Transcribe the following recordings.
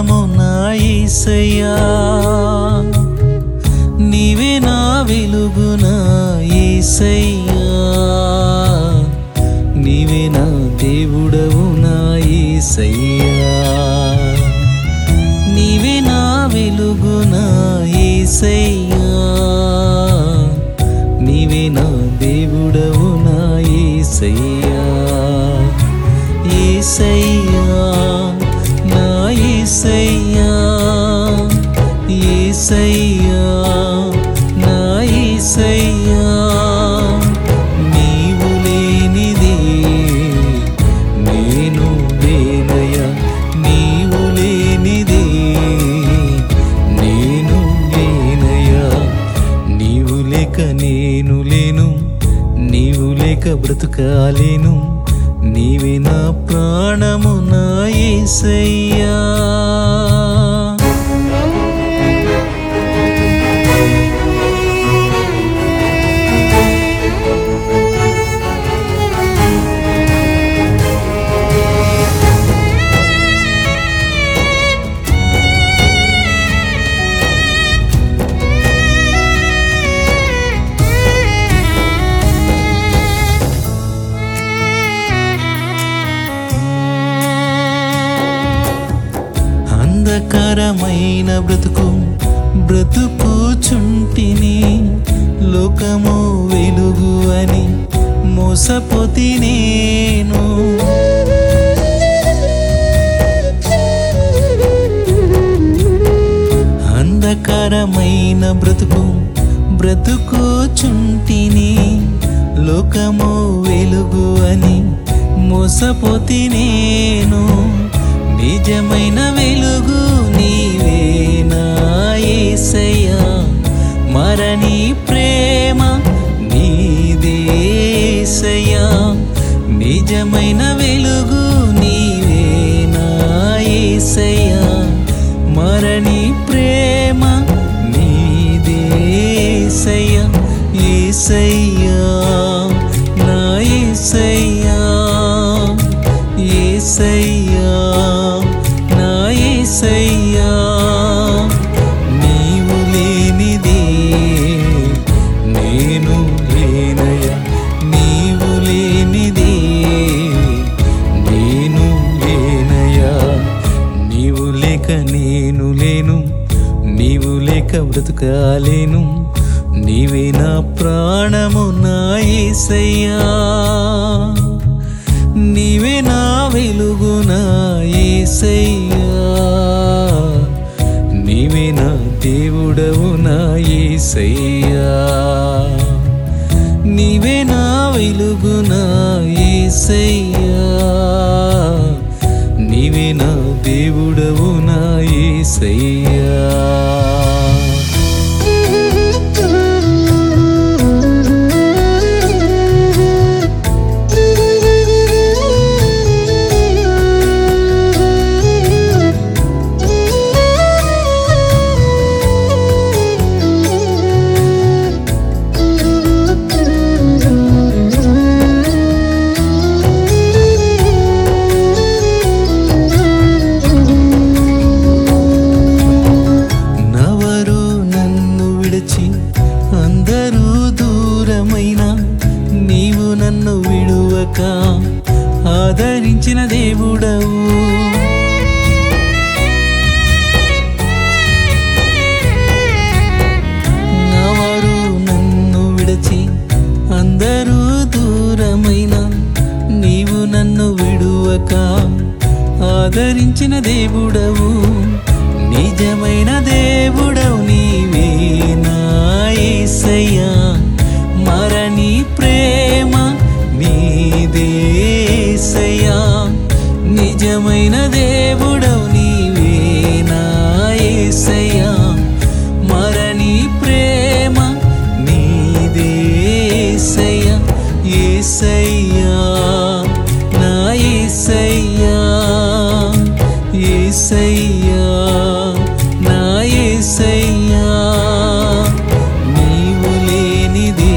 ప్రాణము నా యేసయ్యా నీవే నా వెలుగు నా యేసయ్యా నీవే నా దేవుడవు నా యేసయ్యా నీవే నా వెలుగు నా యేసయ్యా నీవే నా దేవుడవు నా యేసయ్యా యేసయ్యా నా యేసయ్యా యేసయ్యా నా యేసయ్యా నీవు లేనిదే నేను లేనయ్యా నీవు లేనిదే నేను లేనయ్యా నీవు లేక నేను లేను నీవు లేక బ్రతుకాలేను నీవే నా ప్రాణము నా యేసయ్యా అంధకారమైన బ్రతుకు బ్రతుకుచుంటిని లోకము వెలుగు అని మోసపోతి నేను అంధకారమైన బ్రతుకు బ్రతుకుచుంటిని లోకము వెలుగు అని మోసపోతి నేను నిజమైన వెలుగు నీవే నా యేసయ్యా మరణి ప్రేమ నీదేసయ్యా నిజమైన వెలుగు నీవే నా యేసయ్యా మరణి ప్రేమ నీదేసయ్యా యేసయ్యా నా యేసయ్యా యేసయ్యా నా యేసయ్యా నీవు లేనిదే నేను లేనయ్యా నీవు లేనిదే నేను లేనయ్యా నీవు లేక నేను లేను నీవు లేక బ్రతుకాలేను నీవే నా ప్రాణము నా యేసయ్యా నీవే నా వెలుగు నా యేసయ్యా నీవే నా దేవుడవు నా యేసయ్యా నీవే నా వెలుగు నా యేసయ్యా నీవే నా దేవుడవు నా యేసయ్యా నవరు నన్ను విడిచి అందరూ దూరమైన నీవు నన్ను విడువక ఆదరించిన దేవుడవు నవరు నన్ను విడిచి అందరూ దూరమైన నీవు నన్ను విడువక ఆదరించిన దేవుడవు నిజమైన దేవుడవు నీవే నా యేసయ్యా మరణి ప్రేమ నీదేసయ్యా నిజమైన దేవుడవు నీవే నా యేసయ్యా మరణి ప్రేమ నీదేసయ్యా యేసయ్యా నా యేసయ్యా యేసయ్యా నా యేసయ్యా నీవు లేనిదే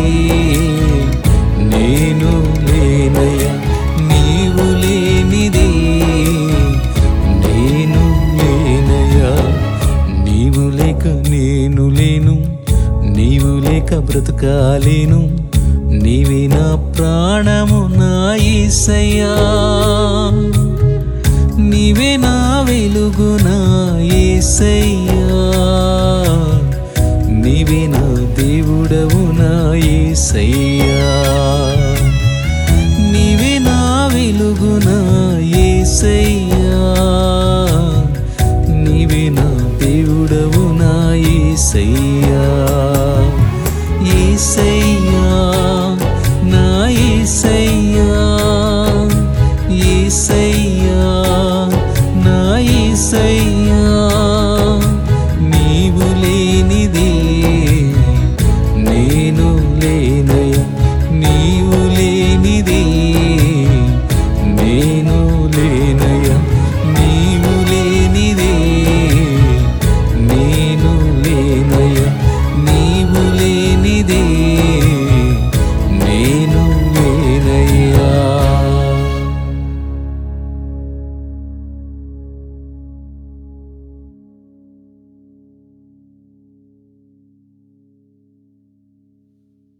నేను లేనయ్యా నీవు లేనిదే నేను లేనయ్యా బ్రతకాలేను నీవే నా ప్రాణము నా ఏసయ్యా నీవే నా వెలుగు నా ఏసయ్యా